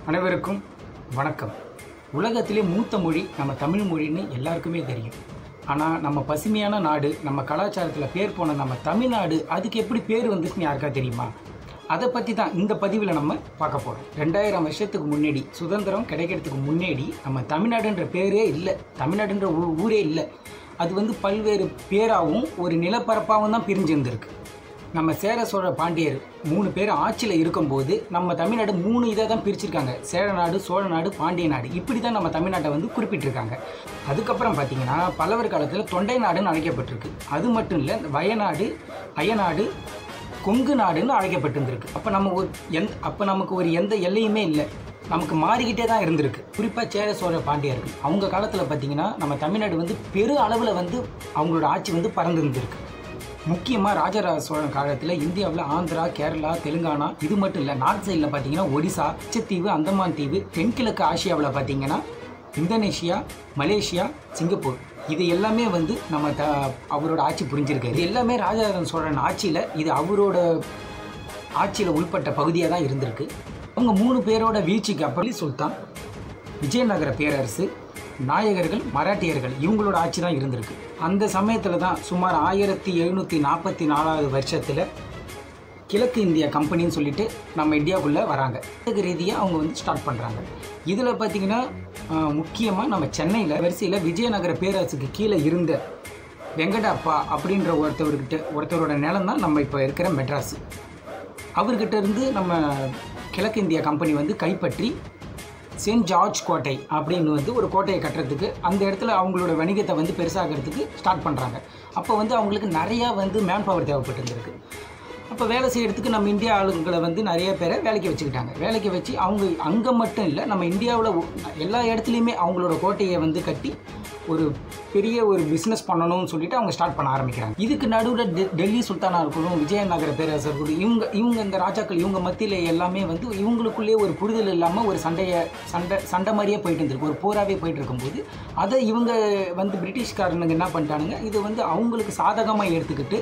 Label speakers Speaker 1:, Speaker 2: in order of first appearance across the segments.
Speaker 1: அனைவருக்கும் வணக்கம் உலகத்திலே மூத்த மொழி நம்ம தமிழ் மொழின்னு எல்லாருக்குமே தெரியும் ஆனால் நம்ம பசுமையான நாடு நம்ம கலாச்சாரத்தில் பேர் போன நம்ம தமிழ்நாடு அதுக்கு எப்படி பேர் வந்துச்சுன்னு யாருக்கா தெரியுமா அதை பற்றி தான் இந்த பதிவில் நம்ம பார்க்க போகிறோம் ரெண்டாயிரம் வருஷத்துக்கு முன்னாடி சுதந்திரம் கிடைக்கிறதுக்கு முன்னாடி நம்ம தமிழ்நாடுன்ற பேரே இல்லை தமிழ்நாடுன்ற ஊ- ஊரே இல்லை அது வந்து பல்வேறு பேராகவும் ஒரு நிலப்பரப்பாகவும் தான் பிரிஞ்சிருந்திருக்கு நம்ம சேர சோழ பாண்டியர் மூணு பேர் ஆட்சியில் இருக்கும்போது நம்ம தமிழ்நாடு மூணு இதை தான் பிரிச்சிருக்காங்க சேர நாடு சோழ நாடு பாண்டிய நாடு இப்படி தான் நம்ம தமிழ்நாட்டை வந்து குறிப்பிட்டிருக்காங்க அதுக்கப்புறம் பார்த்தீங்கன்னா பல்லவர் காலத்தில் தொண்டை நாடுன்னு அழைக்கப்பட்டிருக்கு அது மட்டும் இல்லை இந்த வயநாடு அயநாடு கொங்கு நாடுன்னு அழைக்கப்பட்டிருந்திருக்கு அப்போ நம்ம ஒரு எந்த அப்போ நமக்கு ஒரு எந்த எல்லையுமே இல்லை நமக்கு மாறிக்கிட்டே தான் இருந்திருக்கு குறிப்பாக சேர சோழ பாண்டியர்கள் அவங்க காலத்தில் பார்த்தீங்கன்னா நம்ம தமிழ்நாடு வந்து பெரு அளவில் வந்து அவங்களோட ஆட்சி வந்து பறந்துருந்துருக்கு முக்கியமாக ராஜராஜ சோழன் காலத்தில் இந்தியாவில் ஆந்திரா கேரளா தெலுங்கானா இது மட்டும் இல்லை நார்த் சைடில் பார்த்தீங்கன்னா ஒடிசா லட்சத்தீவு அந்தமான் தீவு தென்கிழக்கு ஆசியாவில் பார்த்தீங்கன்னா இந்தோனேஷியா மலேசியா சிங்கப்பூர் இது எல்லாமே வந்து நம்ம த அவரோட ஆட்சி புரிஞ்சிருக்கு இது எல்லாமே ராஜராஜ சோழன் ஆட்சியில் இது அவரோட ஆட்சியில் உள்பட்ட பகுதியாக தான் இருந்திருக்கு அவங்க மூணு பேரோட வீழ்ச்சிக்கு அப்புறம் சுல்தான் விஜயநகர பேரரசு நாயகர்கள் மராட்டியர்கள் இவங்களோட ஆட்சி தான் இருந்திருக்கு அந்த சமயத்தில் தான் சுமார் ஆயிரத்தி எழுநூற்றி நாற்பத்தி நாலாவது வருஷத்தில் கிழக்கு இந்தியா கம்பெனின்னு சொல்லிட்டு நம்ம இந்தியாவுக்குள்ளே வராங்க அதுக்கு ரீதியாக அவங்க வந்து ஸ்டார்ட் பண்ணுறாங்க இதில் பார்த்தீங்கன்னா முக்கியமாக நம்ம சென்னையில் வரிசையில் விஜயநகர பேரரசுக்கு கீழே இருந்த வெங்கடப்பா அப்படின்ற ஒருத்தவர்கிட்ட ஒருத்தரோட நிலம் தான் நம்ம இப்போ இருக்கிற மெட்ராஸ் அவர்கிட்ட இருந்து நம்ம கிழக்கு இந்தியா கம்பெனி வந்து கைப்பற்றி செயின்ட் ஜார்ஜ் கோட்டை அப்படின்னு வந்து ஒரு கோட்டையை கட்டுறதுக்கு அந்த இடத்துல அவங்களோட வணிகத்தை வந்து பெருசாகிறதுக்கு ஸ்டார்ட் பண்ணுறாங்க அப்போ வந்து அவங்களுக்கு நிறையா வந்து மேன் பவர் தேவைப்பட்டிருந்திருக்கு அப்போ வேலை செய்கிறதுக்கு நம்ம இந்தியா ஆளுங்களை வந்து நிறைய பேரை வேலைக்கு வச்சுக்கிட்டாங்க வேலைக்கு வச்சு அவங்க அங்கே மட்டும் இல்லை நம்ம இந்தியாவில் எல்லா இடத்துலையுமே அவங்களோட கோட்டையை வந்து கட்டி ஒரு பெரிய ஒரு பிஸ்னஸ் பண்ணணும்னு சொல்லிட்டு அவங்க ஸ்டார்ட் பண்ண ஆரம்பிக்கிறாங்க இதுக்கு நடுவில் டெ டெல்லி சுல்தானா இருக்கட்டும் விஜயநகர பேரரசர் இருக்கட்டும் இவங்க இவங்க இந்த ராஜாக்கள் இவங்க மத்தியில் எல்லாமே வந்து இவங்களுக்குள்ளேயே ஒரு புரிதல் இல்லாமல் ஒரு சண்டையை சண்டை சண்டை மாதிரியே போயிட்டு இருந்திருக்கு ஒரு போராகவே போயிட்டு இருக்கும்போது அதை இவங்க வந்து பிரிட்டிஷ்காரனுங்க என்ன பண்ணிட்டானுங்க இது வந்து அவங்களுக்கு சாதகமாக எடுத்துக்கிட்டு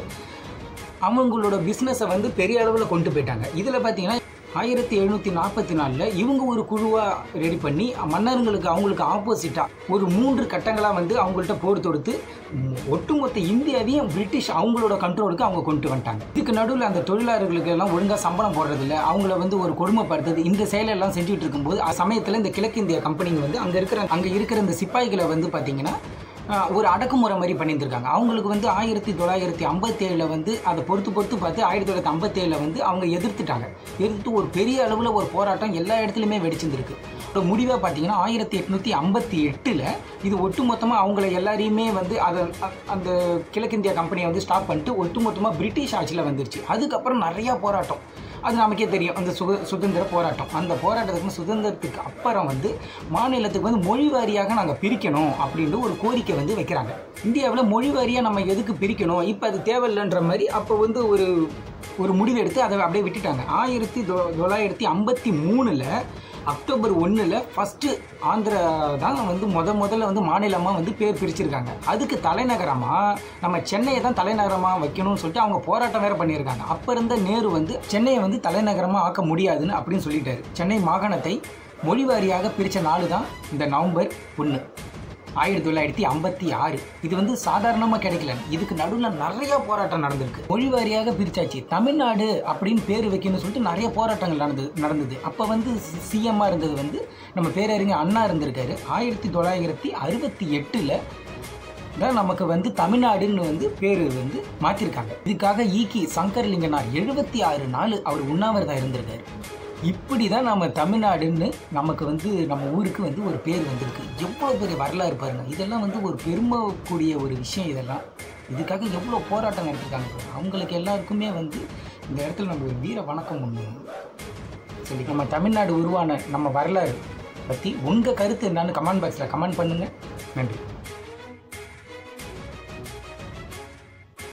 Speaker 1: அவங்களோட பிஸ்னஸை வந்து பெரிய அளவில் கொண்டு போயிட்டாங்க இதில் பார்த்தீங்கன்னா ஆயிரத்தி எழுநூற்றி நாற்பத்தி நாலில் இவங்க ஒரு குழுவாக ரெடி பண்ணி மன்னர்களுக்கு அவங்களுக்கு ஆப்போசிட்டாக ஒரு மூன்று கட்டங்களாக வந்து அவங்கள்ட்ட போர் தொடுத்து ம், ஒட்டுமொத்த இந்தியாவையும் பிரிட்டிஷ் அவங்களோட கண்ட்ரோலுக்கு அவங்க கொண்டு வந்துட்டாங்க இதுக்கு நடுவில் அந்த தொழிலாளர்களுக்கு எல்லாம் ஒழுங்காக சம்பளம் போடுறதில்ல அவங்கள வந்து ஒரு கொடுமைப்படுத்துறது இந்த செயலெல்லாம் செஞ்சுட்டு இருக்கும்போது அந்த சமயத்தில் இந்த கிழக்கு இந்திய கம்பெனிங்க வந்து அங்கே இருக்கிற அங்கே இருக்கிற இந்த சிப்பாய்களை வந்து பார்த்தீங்கன்னா ஆஹ் ஒரு அடக்குமுறை மாதிரி பண்ணியிருந்திருக்காங்க அவங்களுக்கு வந்து ஆயிரத்தி தொள்ளாயிரத்தி ஐம்பத்தேழில் வந்து அதை பொறுத்து பொறுத்து பார்த்து ஆயிரத்தி தொள்ளாயிரத்தி ஐம்பத்தேழில் வந்து அவங்க எதிர்த்துட்டாங்க எதிர்த்து ஒரு பெரிய அளவில் ஒரு போராட்டம் எல்லா இடத்துலையுமே வெடிச்சிருந்திருக்கு ஒரு முடிவாக பார்த்தீங்கன்னா ஆயிரத்தி எட்நூற்றி ஐம்பத்தி எட்டில் இது ஒட்டுமொத்தமாக அவங்கள எல்லாரையுமே வந்து அதை அ- அந்த கிழக்கிந்தியா கம்பெனியை வந்து ஸ்டாப் பண்ணிட்டு ஒட்டுமொத்தமாக பிரிட்டிஷ் ஆட்சியில் வந்துருச்சு அதுக்கப்புறம் நிறையா போராட்டம் அது நமக்கே தெரியும் அந்த சுக சுதந்திர போராட்டம் அந்த போராட்டத்துக்கு சுதந்திரத்துக்கு அப்புறம் வந்து மாநிலத்துக்கு வந்து மொழி வாரியாக நாங்கள் பிரிக்கணும் அப்படின்ட்டு ஒரு கோரிக்கை வந்து வைக்கிறாங்க இந்தியாவில் மொழி வாரியாக நம்ம எதுக்கு பிரிக்கணும் இப்போ அது தேவையில்லைன்ற மாதிரி அப்போ வந்து ஒரு ஒரு முடிவு எடுத்து அதை அப்படியே விட்டுட்டாங்க ஆயிரத்தி தொ- தொள்ளாயிரத்தி ஐம்பத்தி மூணில் அக்டோபர் ஒன்றில் ஃபஸ்ட்டு ஆந்திரா தான் வந்து முத முதல்ல வந்து மாநிலமாக வந்து பேர் பிரிச்சிருக்காங்க அதுக்கு தலைநகரமாக நம்ம சென்னையை தான் தலைநகரமாக வைக்கணும்னு சொல்லிட்டு அவங்க போராட்டம் வேற பண்ணியிருக்காங்க அப்போ இருந்த நேரு வந்து சென்னையை வந்து தலைநகரமாக ஆக்க முடியாதுன்னு அப்படின்னு சொல்லிட்டாரு சென்னை மாகாணத்தை மொழிவாரியாக பிரித்த நாள் தான் இந்த நவம்பர் ஒன்று ஆயிரத்தி தொள்ளாயிரத்தி ஐம்பத்தி ஆறு இது வந்து சாதாரணமாக கிடைக்கல இதுக்கு நடுவில் நிறைய போராட்டம் நடந்திருக்கு மொழி வாரியாக பிரிச்சாச்சு தமிழ்நாடு அப்படின்னு பேர் வைக்கணும்னு சொல்லிட்டு நிறைய போராட்டங்கள் நடந்தது நடந்தது அப்போ வந்து சிஎம்மாக இருந்தது வந்து நம்ம பேரறிஞர் அண்ணா இருந்திருக்காரு ஆயிரத்தி தொள்ளாயிரத்தி அறுபத்தி எட்டில் தான் நமக்கு வந்து தமிழ்நாடுன்னு வந்து பேர் வந்து மாற்றிருக்காங்க இதுக்காக ஈக்கி சங்கர்லிங்கனார் எழுபத்தி ஆறு நாள் அவர் உண்ணாவிரதம் இருந்திருக்காரு இப்படி தான் நம்ம தமிழ்நாடுன்னு நமக்கு வந்து நம்ம ஊருக்கு வந்து ஒரு பேர் வந்திருக்கு எவ்வளோ பெரிய வரலாறு பாருங்க இதெல்லாம் வந்து ஒரு பெருமைக்கூடிய ஒரு விஷயம் இதெல்லாம் இதுக்காக எவ்வளோ போராட்டம் நடத்திருக்காங்க பாருங்க. அவங்களுக்கு எல்லாருக்குமே வந்து இந்த இடத்துல நம்ம ஒரு வீர வணக்கம் ஒன்று சொல்லி நம்ம தமிழ்நாடு உருவான நம்ம வரலாறு பற்றி உங்கள் கருத்து என்னன்னு கமெண்ட் பாக்ஸில் கமெண்ட் பண்ணுங்கள் நன்றி